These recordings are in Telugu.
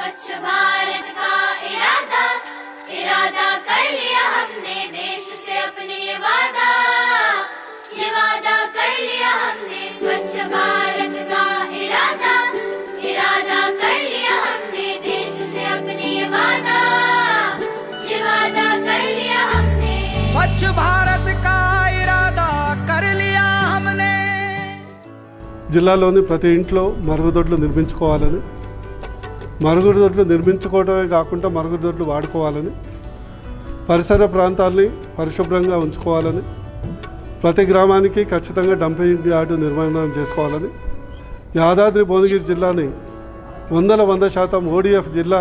स्वच्छ भारत का इरादा इरादा कर लिया हमने देश से अपने ये वादा ये वादा कर लिया हमने स्वच्छ भारत का इरादा इरादा कर लिया हमने देश से अपने ये वादा ये वादा कर लिया हमने स्वच्छ भारत का इरादा कर लिया हमने జిల్లాలోని ప్రతి ఇంట్లో మరుగుదొడ్లు నిర్మించుకోవాలని మరుగుదొడ్లు నిర్మించుకోవడమే కాకుండా మరుగుదొడ్లు వాడుకోవాలని పరిసర ప్రాంతాల్ని పరిశుభ్రంగా ఉంచుకోవాలని ప్రతి గ్రామానికి ఖచ్చితంగా డంపింగ్ యార్డు నిర్మాణం చేసుకోవాలని యాదాద్రి భువనగిరి జిల్లాని వందల వంద శాతం ఓడిఎఫ్ జిల్లా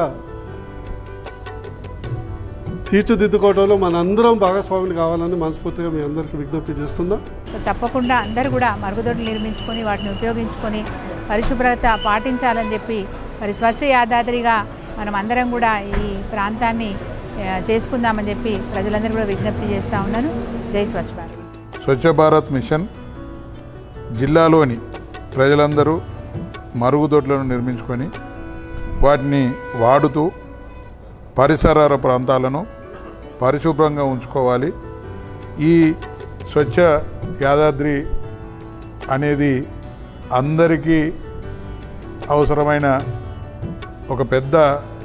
తీర్చిదిద్దుకోవడంలో మనందరం భాగస్వాములు కావాలని మనస్ఫూర్తిగా మీ అందరికీ విజ్ఞప్తి చేస్తుందా తప్పకుండా అందరూ కూడా మరుగుదొడ్లు నిర్మించుకొని వాటిని ఉపయోగించుకొని పరిశుభ్రత పాటించాలని చెప్పి మరి స్వచ్ఛ యాదాద్రిగా మనం అందరం కూడా ఈ ప్రాంతాన్ని ఆ, చేసుకుందామని చెప్పి ప్రజలందరూ కూడా విజ్ఞప్తి చేస్తూ ఉన్నాను జై స్వచ్ఛ భారత్ స్వచ్ఛ భారత్ మిషన్ జిల్లాలోని ప్రజలందరూ మరుగుదొడ్లను నిర్మించుకొని వాటిని వాడుతూ పరిసర ప్రాంతాలను పరిశుభ్రంగా ఉంచుకోవాలి ఈ స్వచ్ఛ యాదాద్రి అనేది అందరికీ అవసరమైన ఒక పెద్ద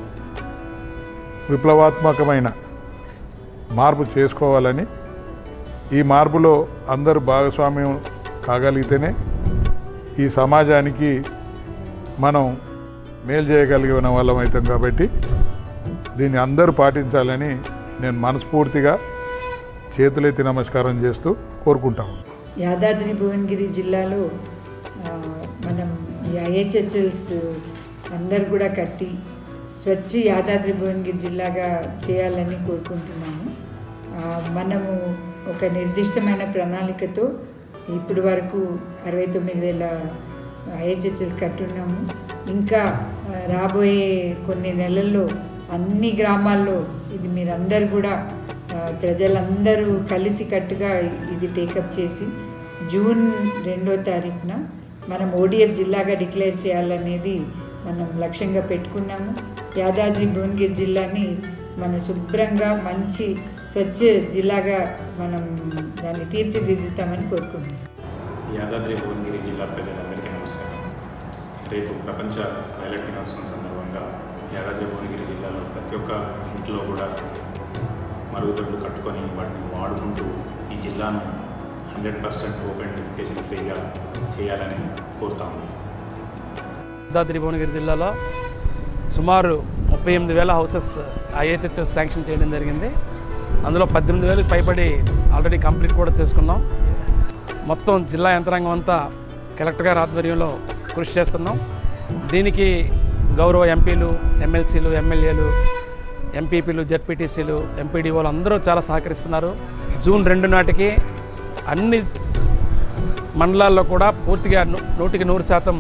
విప్లవాత్మకమైన మార్పు చేసుకోవాలని ఈ మార్పులో అందరూ భాగస్వామ్యం కాగలిగితేనే ఈ సమాజానికి మనం మేలు చేయగలిగిన వాళ్ళం అవుతాం కాబట్టి దీన్ని అందరూ పాటించాలని నేను మనస్ఫూర్తిగా చేతులెత్తి నమస్కారం చేస్తూ కోరుకుంటాము యాదాద్రి భువనగిరి జిల్లాలో ఆ, మనం ఈ ఐహెచ్హెచ్ఎల్స్ అందరు కూడా కట్టి స్వచ్ఛ యాదాద్రి భువనగిరి జిల్లాగా చేయాలని కోరుకుంటున్నాము ఆ, మనము ఒక నిర్దిష్టమైన ప్రణాళికతో ఇప్పటి వరకు అరవై తొమ్మిది వేల ఐహెచ్హెచ్ఎల్స్ కట్టున్నాము ఇంకా ఆ, రాబోయే కొన్ని నెలల్లో అన్ని గ్రామాల్లో ఇది మీరందరూ కూడా ఆ, ప్రజలందరూ కలిసి కట్టుగా ఇది టేకప్ చేసి జూన్ రెండో తారీఖున మనం ఓడిఎఫ్ జిల్లాగా డిక్లేర్ చేయాలనేది మనం లక్ష్యంగా పెట్టుకున్నాము యాదాద్రి భువనగిరి జిల్లాని మన శుభ్రంగా మంచి స్వచ్ఛ జిల్లాగా మనం దాన్ని తీర్చిదిద్దుతామని కోరుకుంటున్నాం యాదాద్రి భువనగిరి జిల్లా ప్రజలందరికీ నమస్కారం రేపు ప్రపంచ పైలట్ దినోత్సవం సందర్భంగా యాదాద్రి భువనగిరి జిల్లాలో ప్రతి ఒక్క ఇంట్లో కూడా మరుగుదొడ్లు కట్టుకొని వాటిని వాడుకుంటూ ఈ జిల్లాను హండ్రెడ్ పర్సెంట్ ఓపెన్ డిఫికేషన్ ఫ్రీగా చేయాలని కోరుతాము యాదాద్రి భువనగిరి జిల్లాలో సుమారు ముప్పై ఎనిమిది వేల హౌసెస్ ఐహెచ్హెచ్ఎస్ శాంక్షన్ చేయడం జరిగింది అందులో పద్దెనిమిది వేలకు పైబడి ఆల్రెడీ కంప్లీట్ కూడా చేసుకున్నాం మొత్తం జిల్లా యంత్రాంగం అంతా కలెక్టర్ గారి ఆధ్వర్యంలో కృషి చేస్తున్నాం దీనికి గౌరవ ఎంపీలు ఎమ్మెల్సీలు ఎమ్మెల్యేలు ఎంపీపీలు జెడ్పీటీసీలు ఎంపీడీఓలు అందరూ చాలా సహకరిస్తున్నారు జూన్ రెండు నాటికి అన్ని మండలాల్లో కూడా పూర్తిగా ను- నూటికి నూరు శాతం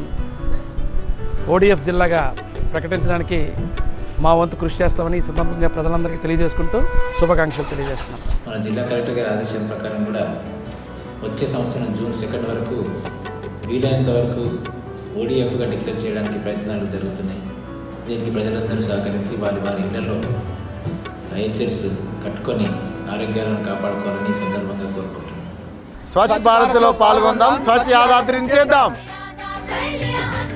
ఓడిఎఫ్ జిల్లాగా ప్రకటించడానికి మా వంతు కృషి చేస్తామని ఈ సందర్భంగా ప్రజలందరికీ తెలియజేసుకుంటూ శుభాకాంక్షలు తెలియజేస్తున్నాం మన జిల్లా కలెక్టర్ గారి ఆదేశం ప్రకారం కూడా వచ్చే సంవత్సరం జూన్ సెకండ్ వరకు వీలైనంత వరకు ఓడిఎఫ్గా డిక్లేర్ చేయడానికి ప్రయత్నాలు జరుగుతున్నాయి దీనికి ప్రజలందరూ సహకరించి వారి వారి ఇళ్లలో ఐహెచ్ఎస్ కట్టుకొని ఆరోగ్యాలను కాపాడుకోవాలని ఈ సందర్భంగా కోరుకుంటున్నాను స్వచ్ఛ భారత్లో పాల్గొందాం స్వచ్ఛ యాదాద్రిని చేద్దాం कर लिया हमने